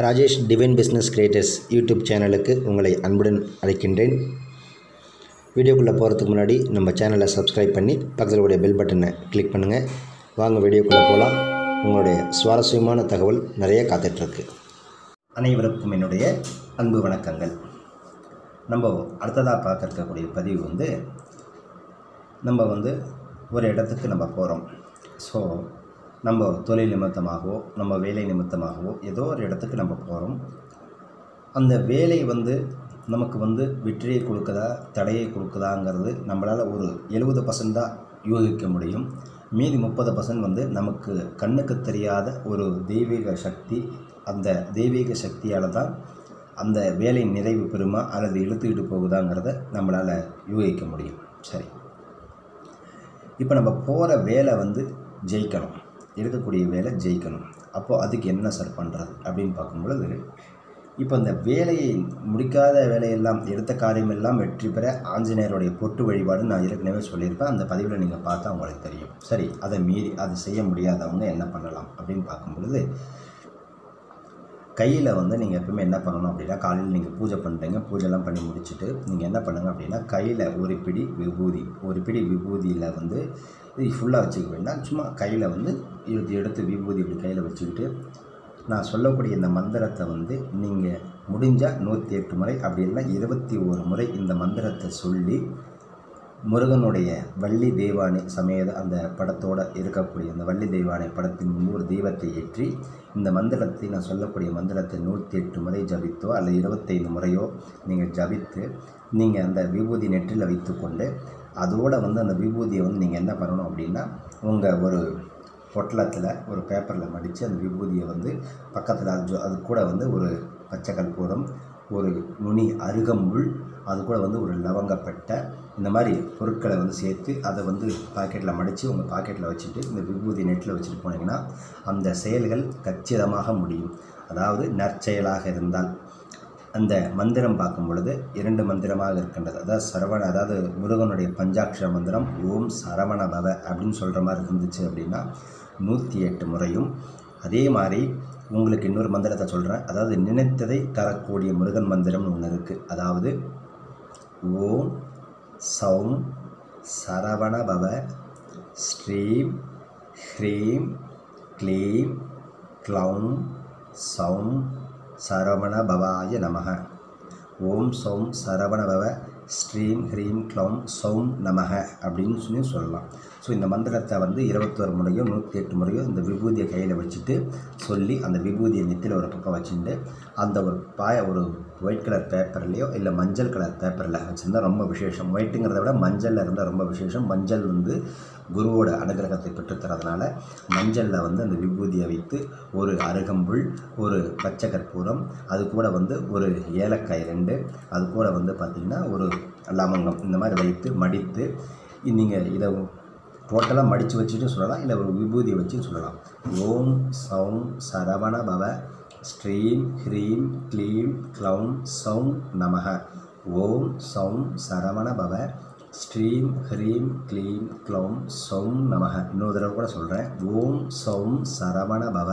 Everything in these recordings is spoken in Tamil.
Rajesh divine business creators YouTube சேனலுக்கு உங்களை அன்புடன் அழைக்கின்றேன் வீடியோக்குள்ளே போகிறதுக்கு முன்னாடி நம்ம சேனலை சப்ஸ்கிரைப் பண்ணி பக்கத்தில் உடைய பெல் பட்டனை கிளிக் பண்ணுங்கள் வாங்க வீடியோக்குள்ளே போகலாம் உங்களுடைய சுவாரஸ்யமான தகவல் நிறைய காத்துட்ருக்கு அனைவருக்கும் என்னுடைய அன்பு வணக்கங்கள் நம்ம அடுத்ததாக பார்க்க இருக்கக்கூடிய பதிவு வந்து நம்ம வந்து ஒரு இடத்துக்கு நம்ம போகிறோம் ஸோ நம்ம தொழில் நிமித்தமாகவோ நம்ம வேலை நிமித்தமாகவோ ஏதோ ஒரு இடத்துக்கு நம்ம போகிறோம் அந்த வேலை வந்து நமக்கு வந்து வெற்றியை கொடுக்குதா தடையை கொடுக்குதாங்கிறது நம்மளால் ஒரு எழுபது பர்சன்ட் தான் யூகிக்க முடியும் மீதி முப்பது பர்சன்ட் வந்து நமக்கு கண்ணுக்கு தெரியாத ஒரு தெய்வீக சக்தி அந்த தெய்வீக சக்தியால் தான் அந்த வேலை நிறைவு பெறுமா அல்லது இழுத்துக்கிட்டு போகுதாங்கிறத நம்மளால் யூகிக்க முடியும் சரி இப்போ நம்ம போகிற வேலை வந்து ஜெயிக்கணும் எடுக்கக்கூடிய வேலை ஜெயிக்கணும் அப்போது அதுக்கு என்ன சார் பண்ணுறது அப்படின்னு பார்க்கும் பொழுது இப்போ இந்த வேலையை முடிக்காத வேலையெல்லாம் எடுத்த காரியமெல்லாம் வெற்றி பெற ஆஞ்சநேயருடைய பொட்டு வழிபாடு நான் ஏற்கனவே சொல்லியிருப்பேன் அந்த பதிவில் நீங்கள் பார்த்தா உங்களுக்கு தெரியும் சரி அதை மீறி அது செய்ய முடியாதவங்க என்ன பண்ணலாம் அப்படின்னு பார்க்கும் பொழுது கையில் வந்து நீங்கள் எப்பவுமே என்ன பண்ணணும் அப்படின்னா காலையில் நீங்கள் பூஜை பண்ணுறீங்க பூஜைலாம் பண்ணி முடிச்சுட்டு நீங்கள் என்ன பண்ணுங்க அப்படின்னா கையில் ஒரு பிடி விபூதி ஒரு பிடி விபூதியில் வந்து இது ஃபுல்லாக வச்சுக்க வேண்டாம் சும்மா கையில் வந்து எடுத்து எடுத்து விபூதி இப்படி கையில் வச்சுக்கிட்டு நான் சொல்லக்கூடிய இந்த மந்திரத்தை வந்து நீங்கள் முடிஞ்சால் நூற்றி எட்டு முறை அப்படி இல்லை இருபத்தி ஒரு முறை இந்த மந்திரத்தை சொல்லி முருகனுடைய வள்ளி தெய்வானை சமேத அந்த படத்தோட இருக்கக்கூடிய அந்த வள்ளி தெய்வானை படத்தின் முன்பு ஒரு தெய்வத்தை ஏற்றி இந்த மந்திரத்தை நான் சொல்லக்கூடிய மந்திரத்தை நூற்றி எட்டு முறை ஜபித்தோ அல்லது இருபத்தைந்து முறையோ நீங்கள் ஜபித்து நீங்கள் அந்த விபூதி நெற்றில் வைத்துக்கொண்டு அதோடு வந்து அந்த விபூதியை வந்து நீங்கள் என்ன பண்ணணும் அப்படின்னா உங்கள் ஒரு பொட்டலத்தில் ஒரு பேப்பரில் மடித்து அந்த விபூதியை வந்து பக்கத்தில் அது அது கூட வந்து ஒரு பச்சை கற்பூரம் ஒரு நுனி அருகம்புல் அது கூட வந்து ஒரு லவங்கப்பட்டை இந்த மாதிரி பொருட்களை வந்து சேர்த்து அதை வந்து பாக்கெட்டில் மடித்து உங்கள் பாக்கெட்டில் வச்சுட்டு இந்த விபூதி நெட்டில் வச்சுட்டு போனீங்கன்னா அந்த செயல்கள் கச்சிதமாக முடியும் அதாவது நற்செயலாக இருந்தால் அந்த மந்திரம் பார்க்கும் பொழுது இரண்டு மந்திரமாக இருக்கின்றது அதாவது சரவண அதாவது முருகனுடைய பஞ்சாட்சர மந்திரம் ஓம் சரவண பவ அப்படின்னு சொல்கிற மாதிரி இருந்துச்சு அப்படின்னா நூற்றி எட்டு முறையும் அதே மாதிரி உங்களுக்கு இன்னொரு மந்திரத்தை சொல்கிறேன் அதாவது நினைத்ததை தரக்கூடிய முருகன் மந்திரம்னு ஒன்று இருக்குது அதாவது ஓம் சௌம் சரவண பவ ஸ்ரீம் ஹ்ரீம் க்ளீம் க்ளௌம் சௌம் சரவண பவாய நமக ஓம் சௌம் சரவண பவ ஸ்ரீம் ஹ்ரீம் க்ளௌம் சௌம் நமக அப்படின்னு சொல்லி சொல்லலாம் ஸோ இந்த மந்திரத்தை வந்து இருபத்தோரு முறையோ நூற்றி எட்டு முறையோ இந்த விபூதியை கையில் வச்சுட்டு சொல்லி அந்த விபூதியை நெத்தியில் ஒரு பக்கம் வச்சுட்டு அந்த ஒரு பாய ஒரு ஒயிட் கலர் பேப்பர்லேயோ இல்லை மஞ்சள் கலர் பேப்பரில் வச்சுருந்தா ரொம்ப விசேஷம் ஒயிட்டுங்கிறத விட மஞ்சளில் இருந்தால் ரொம்ப விசேஷம் மஞ்சள் வந்து குருவோட அனுகிரகத்தை பெற்றுத்தரதுனால மஞ்சளில் வந்து அந்த விபூதியை வைத்து ஒரு அருகம்புல் ஒரு பச்சை கற்பூரம் அது கூட வந்து ஒரு ஏலக்காய் ரெண்டு அது கூட வந்து பார்த்திங்கன்னா ஒரு லவங்கம் இந்த மாதிரி வைத்து மடித்து நீங்கள் இதை டோட்டலாக மடித்து வச்சுட்டு சொல்லலாம் இல்லை ஒரு விபூதியை வச்சு சொல்லலாம் ஓம் சௌம் சரவண பவ ஸ்ரீம் ஹ்ரீம் க்ளீம் க்ளௌம் சௌம் நமக ஓம் சௌம் சரவண பவ ஸ்ரீம் ஹ்ரீம் க்ளீம் க்ளௌம் சௌம் நமக இன்னொரு தடவை கூட சொல்கிறேன் ஓம் சௌம் சரவண பவ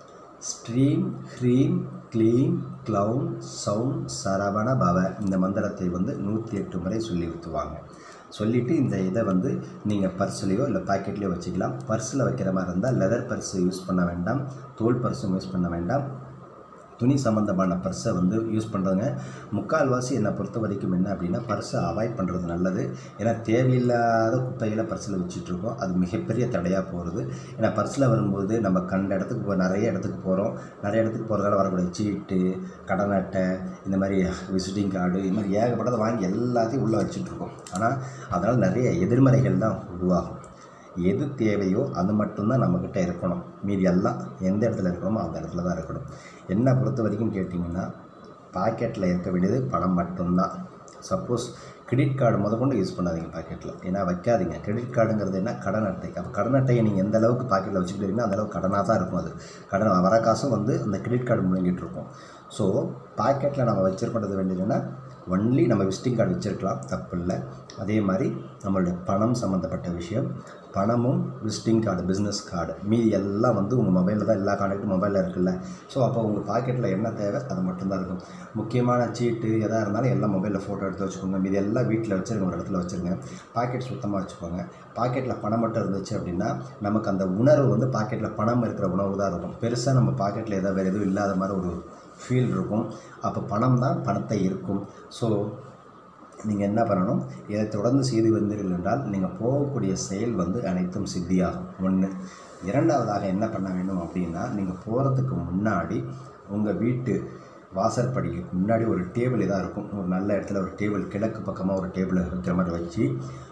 ஸ்ரீம் ஹ்ரீம் க்ளீம் க்ளௌம் சௌம் சரவண பவ இந்த மந்திரத்தை வந்து நூற்றி எட்டு முறை சொல்லி ஊற்றுவாங்க சொல்லிவிட்டு இந்த இதை வந்து நீங்கள் பர்ஸ்லேயோ இல்லை பாக்கெட்லேயோ வச்சுக்கலாம் பர்ஸில் வைக்கிற மாதிரி இருந்தால் லெதர் பர்ஸு யூஸ் பண்ண வேண்டாம் தோல் பர்ஸும் யூஸ் பண்ண வேண்டாம் துணி சம்மந்தமான பர்ஸை வந்து யூஸ் பண்ணுறதுங்க முக்கால்வாசி என்னை பொறுத்த வரைக்கும் என்ன அப்படின்னா பர்ஸை அவாய்ட் பண்ணுறது நல்லது ஏன்னா தேவையில்லாத குப்பைகளை பர்ஸில் வச்சுட்ருக்கோம் அது மிகப்பெரிய தடையாக போகிறது ஏன்னா பர்ஸில் வரும்போது நம்ம கண்ட இடத்துக்கு போ நிறைய இடத்துக்கு போகிறோம் நிறைய இடத்துக்கு போகிறதால வரக்கூடிய சீட்டு கடன் அட்டை இந்த மாதிரி விசிட்டிங் கார்டு இது மாதிரி ஏகப்பட்டதை வாங்கி எல்லாத்தையும் உள்ளே வச்சுட்ருக்கோம் ஆனால் அதனால் நிறைய எதிர்மறைகள் தான் உருவாகும் எது தேவையோ அது மட்டும்தான் நம்மக்கிட்ட இருக்கணும் மீதி எல்லாம் எந்த இடத்துல இருக்கணுமோ அந்த இடத்துல தான் இருக்கணும் என்னை பொறுத்த வரைக்கும் கேட்டிங்கன்னா பாக்கெட்டில் இருக்க வேண்டியது பணம் மட்டும்தான் சப்போஸ் கிரெடிட் கார்டு முத கொண்டு யூஸ் பண்ணாதீங்க பாக்கெட்டில் ஏன்னா வைக்காதீங்க கிரெடிட் கார்டுங்கிறது என்ன கடன் அட்டை அப்போ கடன் அட்டையை நீங்கள் எந்த அளவுக்கு பாக்கெட்டில் வச்சுக்கிட்டீங்கன்னா அந்த அளவுக்கு கடனாக தான் இருக்கும் அது கடன் வர காசும் வந்து அந்த கிரெடிட் கார்டு முழுங்கிட்டு இருக்கும் ஸோ பாக்கெட்டில் நம்ம வச்சிருக்கிறது வேண்டியதுன்னா ஒன்லி நம்ம விசிட்டிங் கார்டு வச்சுருக்கலாம் தப்பு இல்லை அதே மாதிரி நம்மளுடைய பணம் சம்மந்தப்பட்ட விஷயம் பணமும் விசிட்டிங் கார்டு பிஸ்னஸ் கார்டு மீதி எல்லாம் வந்து உங்கள் மொபைலில் தான் எல்லா கான்டாக்டும் மொபைலில் இருக்குல்ல ஸோ அப்போ உங்கள் பாக்கெட்டில் என்ன தேவை அது மட்டும்தான் இருக்கும் முக்கியமான சீட்டு எதாக இருந்தாலும் எல்லாம் மொபைலில் ஃபோட்டோ எடுத்து வச்சுக்கோங்க மீதி எல்லாம் வீட்டில் வச்சுருங்க ஒரு இடத்துல வச்சுருங்க பாக்கெட் சுத்தமாக வச்சுக்கோங்க பாக்கெட்டில் பணம் மட்டும் இருந்துச்சு அப்படின்னா நமக்கு அந்த உணர்வு வந்து பாக்கெட்டில் பணம் இருக்கிற உணவு தான் இருக்கும் பெருசாக நம்ம பாக்கெட்டில் எதாவது வேறு எதுவும் இல்லாத மாதிரி ஒரு ஃபீல் இருக்கும் அப்போ பணம் தான் பணத்தை இருக்கும் ஸோ நீங்கள் என்ன பண்ணணும் இதை தொடர்ந்து செய்து வந்தீர்கள் என்றால் நீங்கள் போகக்கூடிய செயல் வந்து அனைத்தும் சித்தியாகும் ஒன்று இரண்டாவதாக என்ன பண்ண வேண்டும் அப்படின்னா நீங்கள் போகிறதுக்கு முன்னாடி உங்கள் வீட்டு வாசற்படிக்கு முன்னாடி ஒரு டேபிள் இதாக இருக்கும் ஒரு நல்ல இடத்துல ஒரு டேபிள் கிழக்கு பக்கமாக ஒரு டேபிள் வைக்கிற மாதிரி வச்சு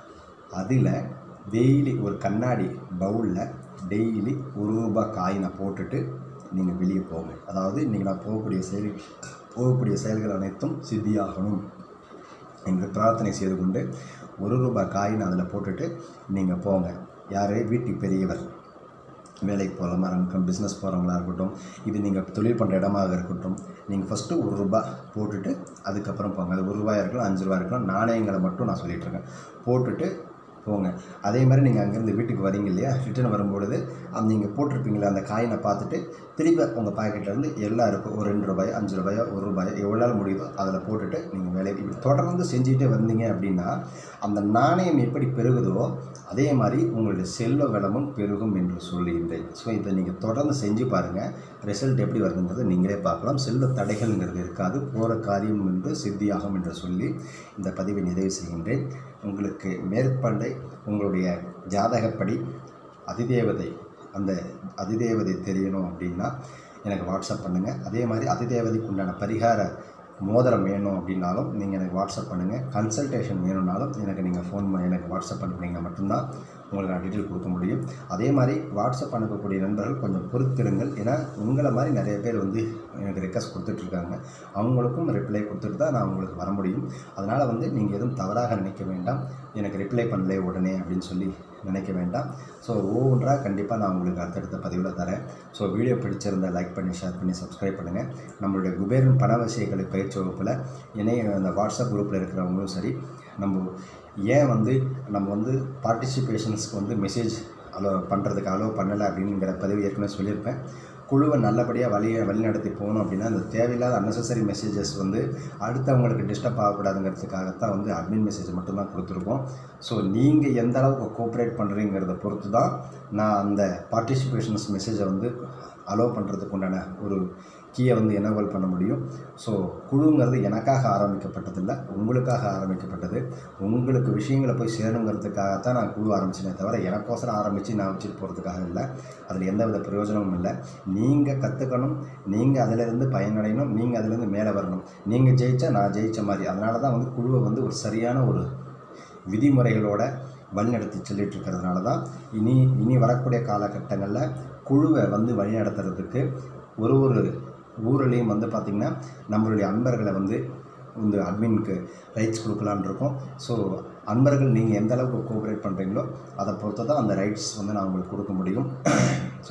அதில் டெய்லி ஒரு கண்ணாடி பவுலில் டெய்லி ஒரு ரூபாய் காயினை போட்டுட்டு நீங்கள் வெளியே போங்க அதாவது நீங்கள் நான் போகக்கூடிய செயல் போகக்கூடிய செயல்கள் அனைத்தும் சித்தியாகணும் என்று பிரார்த்தனை செய்து கொண்டு ஒரு ரூபாய் காயின் அதில் போட்டுட்டு நீங்கள் போங்க யார் வீட்டுக்கு பெரியவர் வேலைக்கு போகிறவங்களா இருக்கட்டும் பிஸ்னஸ் போகிறவங்களா இருக்கட்டும் இது நீங்கள் தொழில் பண்ணுற இடமாக இருக்கட்டும் நீங்கள் ஃபஸ்ட்டு ஒரு ரூபாய் போட்டுட்டு அதுக்கப்புறம் போங்க அது ஒரு ரூபாய் இருக்கலாம் அஞ்சு ரூபாய் இருக்கலாம் நாணயங்களை மட்டும் நான் சொல்லிகிட்டு இருக்கேன் போட்டுட்டு போங்க அதே மாதிரி நீங்கள் அங்கேருந்து வீட்டுக்கு வரீங்க இல்லையா ரிட்டர்ன் வரும்பொழுது அந்த நீங்கள் போட்டிருப்பீங்களே அந்த காயினை பார்த்துட்டு திருப்பி உங்கள் பாக்கெட்லேருந்து எல்லாம் இருக்கும் ஒரு ரெண்டு ரூபாய் அஞ்சு ரூபாயோ ஒரு ரூபாயோ எவ்வளோ நாள் முடியுதோ அதில் போட்டுட்டு நீங்கள் வேலைக்கு இப்படி தொடர்ந்து செஞ்சுட்டே வந்தீங்க அப்படின்னா அந்த நாணயம் எப்படி பெருகுதோ அதே மாதிரி உங்களுடைய செல்வ வளமும் பெருகும் என்று சொல்லுகின்றேன் ஸோ இதை நீங்கள் தொடர்ந்து செஞ்சு பாருங்கள் ரிசல்ட் எப்படி வருதுன்றதை நீங்களே பார்க்கலாம் செல்வ தடைகள்ங்கிறது இருக்காது போகிற காரியம் என்று சித்தியாகும் என்று சொல்லி இந்த பதிவை நிறைவு செய்கின்றேன் உங்களுக்கு மேற்கொண்டை உங்களுடைய ஜாதகப்படி அதிதேவதை அந்த அதிதேவதை தெரியணும் அப்படின்னா எனக்கு வாட்ஸ்அப் பண்ணுங்கள் அதே மாதிரி அதிதேவதைக்கு உண்டான பரிகார மோதிரம் வேணும் அப்படின்னாலும் நீங்கள் எனக்கு வாட்ஸ்அப் பண்ணுங்கள் கன்சல்டேஷன் வேணும்னாலும் எனக்கு நீங்கள் ஃபோன் பண்ணி எனக்கு வாட்ஸ்அப் பண்ணிங்கன்னா மட்டும்தான் உங்களுக்கு நான் டீட்டெயில் கொடுக்க முடியும் அதே மாதிரி வாட்ஸ்அப் அனுப்பக்கூடிய நண்பர்கள் கொஞ்சம் பொறுத்திருங்கள் ஏன்னா உங்களை மாதிரி நிறைய பேர் வந்து எனக்கு ரெக்வஸ்ட் கொடுத்துட்ருக்காங்க அவங்களுக்கும் ரிப்ளை கொடுத்துட்டு தான் நான் உங்களுக்கு வர முடியும் அதனால் வந்து நீங்கள் எதுவும் தவறாக நினைக்க வேண்டாம் எனக்கு ரிப்ளை பண்ணல உடனே அப்படின்னு சொல்லி நினைக்க வேண்டாம் ஸோ ஒவ்வொன்றாக கண்டிப்பாக நான் உங்களுக்கு அடுத்தடுத்த பதிவில் தரேன் ஸோ வீடியோ பிடிச்சிருந்தால் லைக் பண்ணி ஷேர் பண்ணி சப்ஸ்கிரைப் பண்ணுங்கள் நம்மளுடைய குபேரன் பண விஷயங்களை பயிற்சி வகுப்பில் இணைய அந்த வாட்ஸ்அப் குரூப்பில் இருக்கிறவங்களும் சரி நம்ம ஏன் வந்து நம்ம வந்து பார்ட்டிசிபேஷன்ஸ்க்கு வந்து மெசேஜ் அலோ பண்ணுறதுக்கு அலோவ் பண்ணலை அப்படிங்கிற பதிவு ஏற்கனவே சொல்லியிருப்பேன் குழுவை நல்லபடியாக வழி வழிநடத்தி போகணும் அப்படின்னா அந்த தேவையில்லாத அன்னெசரி மெசேஜஸ் வந்து அடுத்தவங்களுக்கு டிஸ்டர்ப் ஆகக்கூடாதுங்கிறதுக்காகத்தான் வந்து அட்மின் மெசேஜ் மட்டும்தான் கொடுத்துருக்கோம் ஸோ நீங்கள் எந்த அளவுக்கு கோஆப்ரேட் பண்ணுறீங்கிறத பொறுத்து தான் நான் அந்த பார்ட்டிசிபேஷன்ஸ் மெசேஜை வந்து அலோவ் பண்ணுறதுக்கு உண்டான ஒரு கீயை வந்து எனவல் பண்ண முடியும் ஸோ குழுங்கிறது எனக்காக ஆரம்பிக்கப்பட்டதில்லை உங்களுக்காக ஆரம்பிக்கப்பட்டது உங்களுக்கு விஷயங்களை போய் சேரணுங்கிறதுக்காகத்தான் நான் குழு ஆரம்பிச்சேனே தவிர எனக்கோசரம் ஆரம்பித்து நான் வச்சுட்டு போகிறதுக்காக இல்லை அதில் எந்தவித பிரயோஜனமும் இல்லை நீங்கள் கற்றுக்கணும் நீங்கள் அதிலிருந்து பயனடையணும் நீங்கள் அதிலேருந்து மேலே வரணும் நீங்கள் ஜெயிச்சா நான் ஜெயித்த மாதிரி அதனால தான் வந்து குழுவை வந்து ஒரு சரியான ஒரு விதிமுறைகளோட வழிநடத்தி சொல்லிட்டு இருக்கிறதுனால தான் இனி இனி வரக்கூடிய காலகட்டங்களில் குழுவை வந்து வழிநடத்துறதுக்கு ஒரு ஒரு ஊர்லேயும் வந்து பார்த்திங்கன்னா நம்மளுடைய அன்பர்களை வந்து இந்த அட்மினுக்கு ரைட்ஸ் கொடுக்கலான்னு இருக்கோம் ஸோ அன்பர்கள் நீங்கள் எந்த அளவுக்கு கோஆப்ரேட் பண்ணுறீங்களோ அதை பொறுத்து தான் அந்த ரைட்ஸ் வந்து நான் உங்களுக்கு கொடுக்க முடியும் ஸோ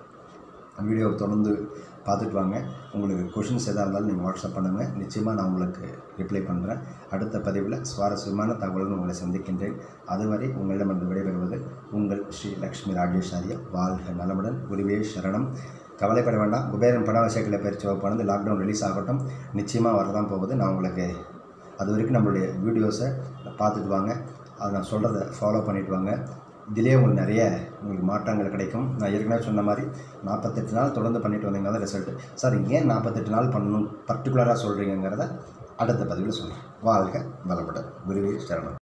வீடியோவை தொடர்ந்து பார்த்துட்டு வாங்க உங்களுக்கு கொஷின்ஸ் எதாக இருந்தாலும் நீங்கள் வாட்ஸ்அப் பண்ணுங்கள் நிச்சயமாக நான் உங்களுக்கு ரிப்ளை பண்ணுறேன் அடுத்த பதிவில் சுவாரஸ்யமான தகவல்கள் உங்களை சந்திக்கின்றேன் அதுவரை உங்களிடமிருந்து விடைபெறுவது உங்கள் ஸ்ரீ லக்ஷ்மி ராஜேஷாரிய வாழ்க நலமுடன் குருவே சரணம் கவலைப்பட வேண்டாம் குபேரன் பணவசைகளை பயிற்சி வகுப்பானது லாக்டவுன் ரிலீஸ் ஆகட்டும் நிச்சயமாக வரதான் போகுது நான் உங்களுக்கு அது வரைக்கும் நம்மளுடைய வீடியோஸை பார்த்துட்டு வாங்க அதை நான் சொல்கிறத ஃபாலோ பண்ணிட்டு வாங்க இதிலே உங்களுக்கு நிறைய உங்களுக்கு மாற்றங்கள் கிடைக்கும் நான் ஏற்கனவே சொன்ன மாதிரி நாற்பத்தெட்டு நாள் தொடர்ந்து பண்ணிட்டு வந்தீங்கன்னா தான் ரிசல்ட்டு சார் ஏன் நாற்பத்தெட்டு நாள் பண்ணணும் பர்டிகுலராக சொல்கிறீங்கிறத அடுத்த பதிவில் சொல்கிறேன் வாழ்க வளப்பட குருவே சரணம்